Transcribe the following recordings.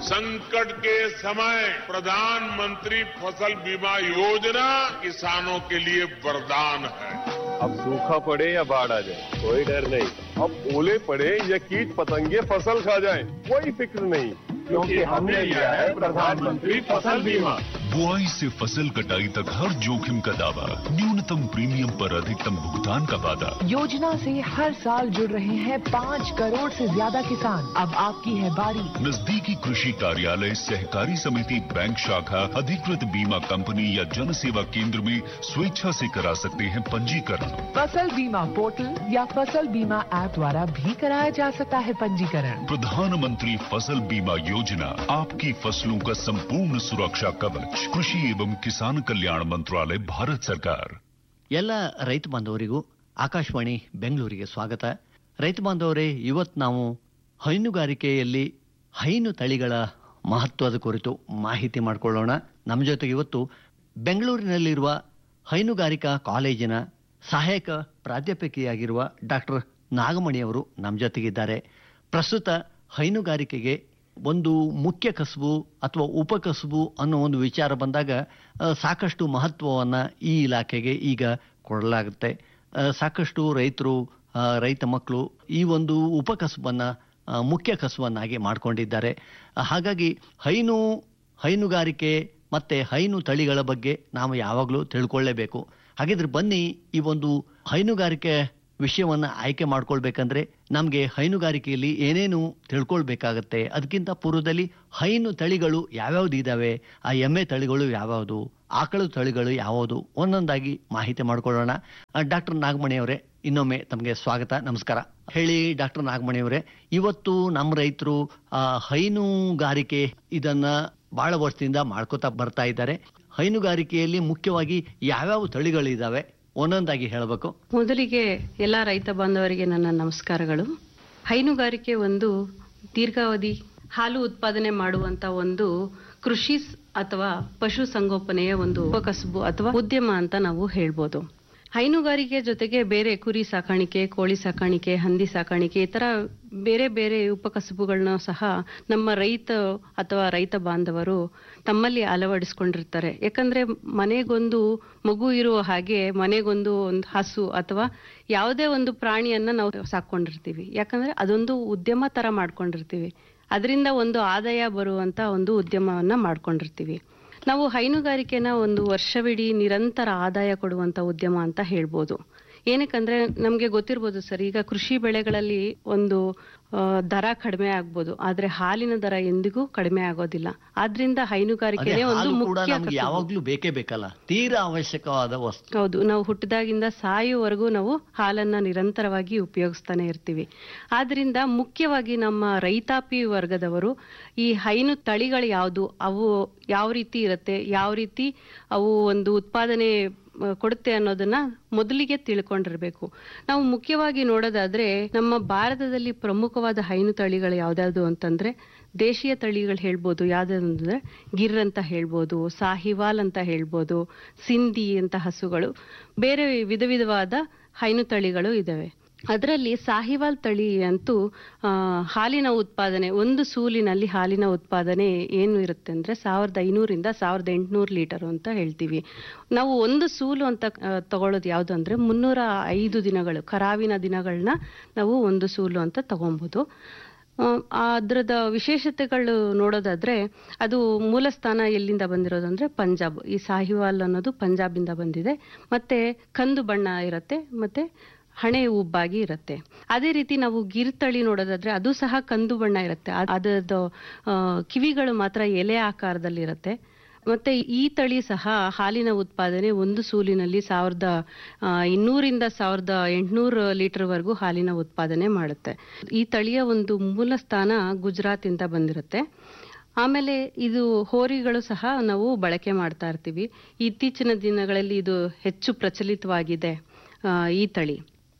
संकट के समय प्रधानमंत्री फसल बीमा योजना किसानों के लिए वरदान है अब सूखा पड़े या बाढ़ आ जाए कोई डर नहीं अब ओले पड़े या कीट पतंगे फसल खा जाए कोई फिक्र नहीं क्योंकि हमने लिया है प्रधानमंत्री फसल बीमा बुआई से फसल कटाई तक हर जोखिम का दावा न्यूनतम प्रीमियम पर अधिकतम भुगतान का वादा योजना से हर साल जुड़ रहे हैं पाँच करोड़ से ज्यादा किसान अब आपकी है बारी नजदीकी कृषि कार्यालय सहकारी समिति बैंक शाखा अधिकृत बीमा कंपनी या जन सेवा केंद्र में स्वेच्छा से करा सकते हैं पंजीकरण फसल बीमा पोर्टल या फसल बीमा ऐप द्वारा भी कराया जा सकता है पंजीकरण प्रधानमंत्री फसल बीमा योजना आपकी फसलों का संपूर्ण सुरक्षा कवच कृषि एवं किसान कल्याण मंत्रालय भारत सरकार ಎಲ್ಲ ರೈತ ಬಾಂಧವರಿಗೂ ಆಕಾಶವಾಣಿ ಬೆಂಗಳೂರಿಗೆ ಸ್ವಾಗತ ರೈತ ಬಾಂಧವರೇ ಇವತ್ತು ನಾವು ಹೈನುಗಾರಿಕೆಯಲ್ಲಿ ಹೈನು ತಳಿಗಳ ಮಹತ್ವದ ಕುರಿತು ಮಾಹಿತಿ ಮಾಡಿಕೊಳ್ಳೋಣ ನಮ್ಮ ಜೊತೆಗೆ ಇವತ್ತು ಬೆಂಗಳೂರಿನಲ್ಲಿರುವ ಹೈನುಗಾರಿಕಾ ಕಾಲೇಜಿನ ಸಹಾಯಕ ಪ್ರಾಧ್ಯಾಪಕಿಯಾಗಿರುವ ಡಾಕ್ಟರ್ ನಾಗಮಣಿಯವರು ನಮ್ಮ ಜೊತೆಗಿದ್ದಾರೆ ಪ್ರಸ್ತುತ ಹೈನುಗಾರಿಕೆಗೆ ಒಂದು ಮುಖ್ಯ ಕಸುಬು ಅಥವಾ ಉಪಕಸುಬು ಅನ್ನೋ ಒಂದು ವಿಚಾರ ಬಂದಾಗ ಆ, ಸಾಕಷ್ಟು ಮಹತ್ವವನ್ನು ಈ ಇಲಾಖೆಗೆ ಈಗ ಕೊಡಲಾಗುತ್ತೆ ಆ, ಸಾಕಷ್ಟು ರೈತರು ಆ, ರೈತ ಮಕ್ಕಳು ಈ ಒಂದು ಉಪಕಸುಬನ್ನು ಆ, ಮುಖ್ಯ ಕಸುಬನ್ನಾಗಿ ಮಾಡಿಕೊಂಡಿದ್ದಾರೆ ಆ, ಹಾಗಾಗಿ ಹೈನು ಹೈನುಗಾರಿಕೆ ಮತ್ತೆ ಹೈನು ತಳಿಗಳ ಬಗ್ಗೆ ನಾವು ಯಾವಾಗಲೂ ತಿಳ್ಕೊಳ್ಳೇಬೇಕು ಹಾಗಿದ್ರೆ ಬನ್ನಿ ಈ ಒಂದು ಹೈನುಗಾರಿಕೆ ವಿಷಯವನ್ನ ಆಯ್ಕೆ ಮಾಡ್ಕೊಳ್ಬೇಕಂದ್ರೆ ನಮಗೆ ಹೈನುಗಾರಿಕೆಯಲ್ಲಿ ಏನೇನು ತಿಳ್ಕೊಳ್ಬೇಕಾಗತ್ತೆ ಅದಕ್ಕಿಂತ ಪೂರ್ವದಲ್ಲಿ ಹೈನು ತಳಿಗಳು ಯಾವ್ಯಾವ್ದು ಇದಾವೆ ಆ ಎಮ್ಮೆ ತಳಿಗಳು ಯಾವ್ಯಾವುದು ಆಕಳು ತಳಿಗಳು ಯಾವುದು ಒಂದೊಂದಾಗಿ ಮಾಹಿತಿ ಮಾಡ್ಕೊಳ್ಳೋಣ ಡಾಕ್ಟರ್ ನಾಗಮಣಿ ಅವರೇ ಇನ್ನೊಮ್ಮೆ ತಮಗೆ ಸ್ವಾಗತ ನಮಸ್ಕಾರ ಹೇಳಿ ಡಾಕ್ಟರ್ ನಾಗಮಣಿ ಅವರೇ ಇವತ್ತು ನಮ್ಮ ರೈತರು ಆ ಹೈನುಗಾರಿಕೆ ಇದನ್ನ ಬಹಳ ವರ್ಷದಿಂದ ಮಾಡ್ಕೋತಾ ಬರ್ತಾ ಇದ್ದಾರೆ ಹೈನುಗಾರಿಕೆಯಲ್ಲಿ ಮುಖ್ಯವಾಗಿ ಯಾವ್ಯಾವ ತಳಿಗಳಿದಾವೆ ಒಂದೊಂದಾಗಿ ಹೇಳಬೇಕು ಮೊದಲಿಗೆ ಎಲ್ಲ ರೈತ ಬಾಂಧವರಿಗೆ ನನ್ನ ನಮಸ್ಕಾರಗಳು ಹೈನುಗಾರಿಕೆ ಒಂದು ದೀರ್ಘಾವಧಿ ಹಾಲು ಉತ್ಪಾದನೆ ಮಾಡುವಂತ ಒಂದು ಕೃಷಿ ಸ್- ಅಥವಾ ಪಶು ಸಂಗೋಪನೆಯ ಒಂದು ಉಪಕಸಬು ಅಥವಾ ಉದ್ಯಮ ಅಂತ ನಾವು ಹೇಳ್ಬೋದು ಹೈನುಗಾರಿಕೆ ಜೊತೆಗೆ ಬೇರೆ ಕುರಿ ಸಾಕಾಣಿಕೆ ಕೋಳಿ ಸಾಕಾಣಿಕೆ ಹಂದಿ ಸಾಕಾಣಿಕೆ ಈ ತರ ಬೇರೆ ಬೇರೆ ಉಪಕಸಬುಗಳನ್ನ ಸಹ ನಮ್ಮ ರೈತ ಅಥವಾ ರೈತ ಬಾಂಧವರು ತಮ್ಮಲ್ಲಿ ಅಳವಡಿಸ್ಕೊಂಡಿರ್ತಾರೆ ಯಾಕಂದ್ರೆ ಮನೆಗೊಂದು ಮಗು ಇರುವ ಹಾಗೆ ಮನೆಗೊಂದು ಒಂದು ಹಸು ಅಥವಾ ಯಾವುದೇ ಒಂದು ಪ್ರಾಣಿಯನ್ನ ನಾವು ಸಾಕೊಂಡಿರ್ತೀವಿ ಯಾಕಂದ್ರೆ ಅದೊಂದು ಉದ್ಯಮ ತರ ಮಾಡ್ಕೊಂಡಿರ್ತೀವಿ ಅದರಿಂದ ಒಂದು ಆದಾಯ ಬರುವಂತ ಒಂದು ಉದ್ಯಮವನ್ನ ಮಾಡ್ಕೊಂಡಿರ್ತೀವಿ ನಾವು ಹೈನುಗಾರಿಕೆನ ಒಂದು ವರ್ಷವಿಡೀ ನಿರಂತರ ಆದಾಯ ಕೊಡುವಂತ ಉದ್ಯಮ ಅಂತ ಹೇಳ್ಬೋದು ಏನಕ್ಕಂದ್ರೆ ನಮ್ಗೆ ಗೊತ್ತಿರ್ಬೋದು ಸರ್ ಈಗ ಕೃಷಿ ಬೆಳೆಗಳಲ್ಲಿ ಒಂದು ಆ, ದರ ಕಡಿಮೆ ಆಗ್ಬೋದು ಆದ್ರೆ ಹಾಲಿನ ದರ ಎಂದಿಗೂ ಕಡಿಮೆ ಆಗೋದಿಲ್ಲ ಆದ್ರಿಂದ ಅದೇ ಹೈನುಗಾರಿಕೆನೇ ಒಂದು ಹಾಲು ಕೂಡ ಮುಖ್ಯ ನಮ್ಗೆ ಕಸುಬು. ಯಾವಾಗ್ಲೂ ಬೇಕೇ ಬೇಕಲ್ಲ ತೀರಾ ಅವಶ್ಯಕವಾದ ವಸ್ತು ಹೌದು ನಾವು ಹುಟ್ಟಿದಾಗಿಂದ ಸಾಯುವವರೆಗೂ ನಾವು ಹಾಲನ್ನ ನಿರಂತರವಾಗಿ ಉಪಯೋಗಿಸ್ತಾನೆ ಇರ್ತೀವಿ ಆದ್ರಿಂದ ಮುಖ್ಯವಾಗಿ ನಮ್ಮ ರೈತಾಪಿ ವರ್ಗದವರು ಈ ಹೈನು ತಳಿಗಳು ಯಾವುದು ಅವು ಯಾವ ರೀತಿ ಇರುತ್ತೆ ಯಾವ ರೀತಿ ಅವು ಒಂದು ಉತ್ಪಾದನೆ ಆ, ಕೊಡುತ್ತೆ ಅನ್ನೋದನ್ನ ಮೊದಲಿಗೆ ತಿಳ್ಕೊಂಡಿರ್ಬೇಕು ನಾವು ಮುಖ್ಯವಾಗಿ ನೋಡೋದಾದ್ರೆ ನಮ್ಮ ಭಾರತದಲ್ಲಿ ಪ್ರಮುಖವಾದ ಹೈನು ತಳಿಗಳು ಯಾವ್ದಾವ್ದು ಅಂತಂದ್ರೆ ದೇಶೀಯ ತಳಿಗಳು ಹೇಳ್ಬೋದು ಯಾವ್ದಂದ್ರೆ ಗಿರ್ ಅಂತ ಹೇಳ್ಬೋದು ಸಾಹಿವಾಲ್ ಅಂತ ಹೇಳ್ಬೋದು ಸಿಂಧಿ ಅಂತ ಹಸುಗಳು ಬೇರೆ ವಿಧ ವಿಧವಾದ ಹೈನು ತಳಿಗಳು ಇದಾವೆ ಅದರಲ್ಲಿ ಸಾಹಿವಾಲ್ ತಳಿ ಅಂತೂ ಆ, ಹಾಲಿನ ಉತ್ಪಾದನೆ ಒಂದು ಸೂಲಿನಲ್ಲಿ ಹಾಲಿನ ಉತ್ಪಾದನೆ ಏನು ಇರುತ್ತೆ ಅಂದ್ರೆ ಸಾವಿರದ ಐನೂರಿಂದ ಸಾವಿರದ ಎಂಟುನೂರು ಲೀಟರ್ ಅಂತ ಹೇಳ್ತೀವಿ ನಾವು ಒಂದು ಸೂಲು ಅಂತ ಆ, ತಗೊಳ್ಳೋದು ಯಾವುದು ಅಂದ್ರೆ ಮುನ್ನೂರ ಐದು ದಿನಗಳು ಕರಾವಿನ ದಿನಗಳನ್ನ ನಾವು ಒಂದು ಸೂಲು ಅಂತ ತಗೊಬೋದು ಆ, ಅದ್ರದ ವಿಶೇಷತೆಗಳು ನೋಡೋದಾದ್ರೆ ಅದು ಮೂಲ ಸ್ಥಾನ ಎಲ್ಲಿಂದ ಬಂದಿರೋದು ಅಂದ್ರೆ ಪಂಜಾಬ್ ಈ ಸಾಹಿವಾಲ್ ಅನ್ನೋದು ಪಂಜಾಬಿಂದ ಬಂದಿದೆ ಮತ್ತೆ ಕಂದು ಬಣ್ಣ ಇರುತ್ತೆ ಮತ್ತೆ ಹಣೆ ಉಬ್ಬಾಗಿ ಇರುತ್ತೆ ಅದೇ ರೀತಿ ನಾವು ಗಿರ್ ತಳಿ ನೋಡೋದಾದ್ರೆ ಅದು ಸಹ ಕಂದು ಬಣ್ಣ ಇರುತ್ತೆ ಅದ್- ಅದರದ್ದು ಆ, ಕಿವಿಗಳು ಮಾತ್ರ ಎಲೆ ಆಕಾರದಲ್ಲಿ ಇರುತ್ತೆ ಮತ್ತೆ ಈ ತಳಿ ಸಹ ಹಾಲಿನ ಉತ್ಪಾದನೆ ಒಂದು ಸೂಲಿನಲ್ಲಿ ಸಾವಿರದ ಆ, ಇನ್ನೂರಿಂದ ಸಾವಿರದ ಎಂಟುನೂರು ಲೀಟರ್ ವರೆಗೂ ಹಾಲಿನ ಉತ್ಪಾದನೆ ಮಾಡುತ್ತೆ ಈ ತಳಿಯ ಒಂದು ಮೂಲ ಸ್ಥಾನ ಗುಜರಾತ್ ಇಂದ ಬಂದಿರುತ್ತೆ ಆಮೇಲೆ ಇದು ಹೋರಿಗಳು ಸಹ ನಾವು ಬಳಕೆ ಮಾಡ್ತಾ ಇರ್ತೀವಿ ಇತ್ತೀಚಿನ ದಿನಗಳಲ್ಲಿ ಇದು ಹೆಚ್ಚು ಪ್ರಚಲಿತವಾಗಿದೆ ಆ, ಈ ತಳಿ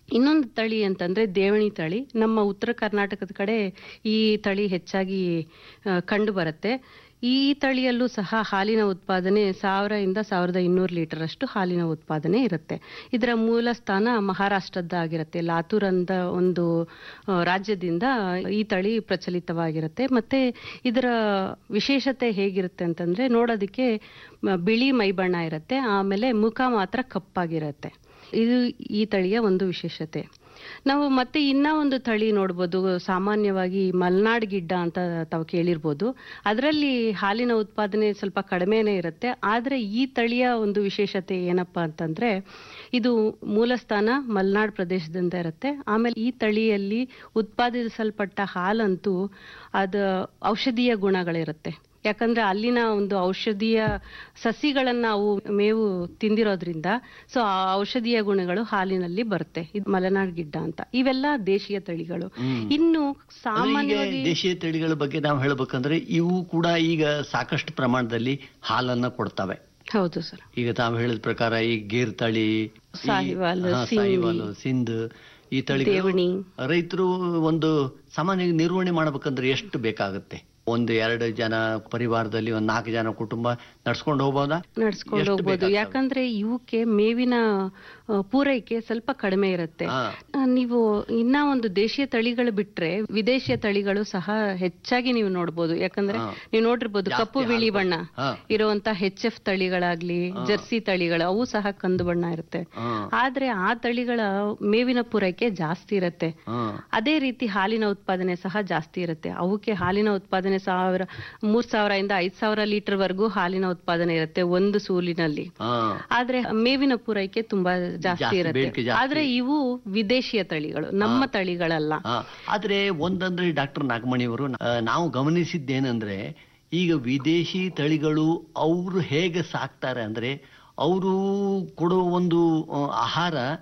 ಇನ್ನೊಂದು ತಳಿ ಅಂತಂದ್ರೆ ದೇವಣಿ ತಳಿ ನಮ್ಮ ಉತ್ತರ ಕರ್ನಾಟಕದ ಕಡೆ ಈ ತಳಿ ಹೆಚ್ಚಾಗಿ ಕಂಡು ಬರುತ್ತೆ ಈ ತಳಿಯಲ್ಲೂ ಸಹ ಹಾಲಿನ ಉತ್ಪಾದನೆ ಸಾವಿರದಿಂದ ಸಾವಿರದ ಇನ್ನೂರು ಲೀಟರ್ ಅಷ್ಟು ಹಾಲಿನ ಉತ್ಪಾದನೆ ಇರುತ್ತೆ ಇದರ ಮೂಲ ಸ್ಥಾನ ಮಹಾರಾಷ್ಟ್ರದ್ದಾಗಿರುತ್ತೆ ಲಾತೂರ್ ಅಂತ ಒಂದು ಆ, ರಾಜ್ಯದಿಂದ ಈ ತಳಿ ಪ್ರಚಲಿತವಾಗಿರುತ್ತೆ ಮತ್ತೆ ಇದರ ವಿಶೇಷತೆ ಹೇಗಿರುತ್ತೆ ಅಂತಂದ್ರೆ ನೋಡೋದಕ್ಕೆ ಮ- ಬಿಳಿ ಮೈಬಣ್ಣ ಇರುತ್ತೆ ಆಮೇಲೆ ಮುಖ ಮಾತ್ರ ಕಪ್ಪಾಗಿರುತ್ತೆ ಇದು ಈ ತಳಿಯ ಒಂದು ವಿಶೇಷತೆ ನಾವು ಮತ್ತೆ ಇನ್ನ ಒಂದು ತಳಿ ನೋಡ್ಬೋದು ಸಾಮಾನ್ಯವಾಗಿ ಮಲ್ನಾಡ್ ಗಿಡ್ಡ ಅಂತ ತಾವು ಕೇಳಿರ್ಬೋದು ಅದರಲ್ಲಿ ಹಾಲಿನ ಉತ್ಪಾದನೆ ಸ್ವಲ್ಪ ಕಡಿಮೆನೇ ಇರುತ್ತೆ ಆದ್ರೆ ಈ ತಳಿಯ ಒಂದು ವಿಶೇಷತೆ ಏನಪ್ಪಾ ಅಂತಂದ್ರೆ ಇದು ಮೂಲಸ್ಥಾನ ಮಲ್ನಾಡ್ ಪ್ರದೇಶದಿಂದ ಇರುತ್ತೆ ಆಮೇಲೆ ಈ ತಳಿಯಲ್ಲಿ ಉತ್ಪಾದಿಸಲ್ಪಟ್ಟ ಹಾಲಂತೂ ಅದು ಔಷಧೀಯ ಗುಣಗಳಿರುತ್ತೆ ಯಾಕಂದ್ರೆ ಅಲ್ಲಿನ ಒಂದು ಔಷಧೀಯ ಸಸಿಗಳನ್ನ ಅವು ಮೇವು ತಿಂದಿರೋದ್ರಿಂದ ಸೊ ಆ ಔಷಧೀಯ ಗುಣಗಳು ಹಾಲಿನಲ್ಲಿ ಬರುತ್ತೆ ಇದು ಮಲೆನಾಡ್ ಗಿಡ್ಡ ಅಂತ ಇವೆಲ್ಲ ದೇಶೀಯ ತಳಿಗಳು ಇನ್ನು ಅಂದ್ರೆ ಈಗ ಸಾಮಾನ್ಯವಾಗಿ ದೇಶೀಯ ತಳಿಗಳ ಬಗ್ಗೆ ನಾವು ಹೇಳ್ಬೇಕಂದ್ರೆ ಇವು ಕೂಡ ಈಗ ಸಾಕಷ್ಟು ಪ್ರಮಾಣದಲ್ಲಿ ಹಾಲನ್ನ ಕೊಡ್ತವೆ ಹೌದು ಸರ್ ಈಗ ತಾವು ಹೇಳಿದ ಪ್ರಕಾರ ಈ ಗೀರ್ ತಳಿ ಈ- ಸಾಹಿವಾಲ್, ಹಾ, ಸಿಂಧಿ, ಸಾಹಿವಾಲ್, ಸಿಂಧ್ ಈ ತಳಿ ದೇವಣಿ. ರೈತರು ಒಂದು ಸಾಮಾನ್ಯ ನಿರ್ವಹಣೆ ಮಾಡ್ಬೇಕಂದ್ರೆ ಎಷ್ಟು ಬೇಕಾಗುತ್ತೆ ಒಂದು ಎರಡು ಜನ ಪರಿವಾರದಲ್ಲಿ ಒಂದ್ ನಾಲ್ಕು ಜನ ಕುಟುಂಬ ನಡ್ಸ್ಕೊಂಡು ಹೋಗ್ಬೋದಾ ನಡ್ಸ್ಕೊಂಡು ಎಷ್ಟು ಹೋಗ್ಬೋದು ಬೇಕಾಗ್ತವೆ? ಯಾಕಂದ್ರೆ ಇವಕ್ಕೆ ಮೇವಿನ ಆ, ಪೂರೈಕೆ ಸ್ವಲ್ಪ ಕಡಿಮೆ ಇರುತ್ತೆ ಹಾ. ಆ, ನೀವು ಇನ್ನ ಒಂದು ದೇಶೀಯ ತಳಿಗಳು ಬಿಟ್ರೆ ವಿದೇಶಿಯ ತಳಿಗಳು ಸಹ ಹೆಚ್ಚಾಗಿ ನೀವು ನೋಡ್ಬೋದು ಯಾಕಂದ್ರೆ ಹಾ. ನೀವು ನೋಡಿರ್ಬೋದು ಜಾಸ್ತಿ ಕಪ್ಪು ಬಿಳಿ ಹಾಲು ಬಣ್ಣ ಹಾ. ಇರುವಂತ ಹೆಚ್ ಎಫ್ ತಳಿಗಳಾಗ್ಲಿ ಜರ್ಸಿ ತಳಿಗಳು ಅವು ಸಹ ಕಂದು ಬಣ್ಣ ಇರುತ್ತೆ ಹಾ. ಆದ್ರೆ ಆ ತಳಿಗಳ ಮೇವಿನ ಪೂರೈಕೆ ಜಾಸ್ತಿ ಇರುತ್ತೆ ಹಾ. ಅದೇ ರೀತಿ ಹಾಲಿನ ಉತ್ಪಾದನೆ ಸಹ ಜಾಸ್ತಿ ಇರುತ್ತೆ ಅವಕ್ಕೆ ಹಾಲಿನ ಉತ್ಪಾದನೆ ಸಾವಿರ ಮೂರ್ ಸಾವಿರದಿಂದ ಐದ್ ಸಾವಿರ ಲೀಟರ್ ವರೆಗೂ ಹಾಲಿನ ಉತ್ಪಾದನೆ ಇರುತ್ತೆ ಒಂದು ಸೂಲಿನಲ್ಲಿ ಹಾ. ಆದ್ರೆ ಮೇವಿನ ಪೂರೈಕೆ ತುಂಬಾ ಜಾಸ್ತಿ ಜಾಸ್ತಿ, ಬೇಡಿಕೆ ಇರುತ್ತೆ ಜಾಸ್ತಿ. ಆದ್ರೆ ಇವು ವಿದೇಶಿಯ ತಳಿಗಳು ನಮ್ಮ ತಳಿಗಳಲ್ಲ ಹಾ. ಆದ್ರೆ ಒಂದಂದ್ರೆ ಡಾಕ್ಟರ್ ನಾಗಮಣಿಯವರು ಆ, ನಾವು ಗಮನಿಸಿದ್ದೇನೆಂದ್ರೆ ಈಗ ವಿದೇಶಿ ತಳಿಗಳು ಅವರು ಹೇಗೆ ಸಾಕ್ತಾರೆ ಅಂದ್ರೆ ಅವರು ಕೊಡುವ ಒಂದು ಆ, ಆಹಾರ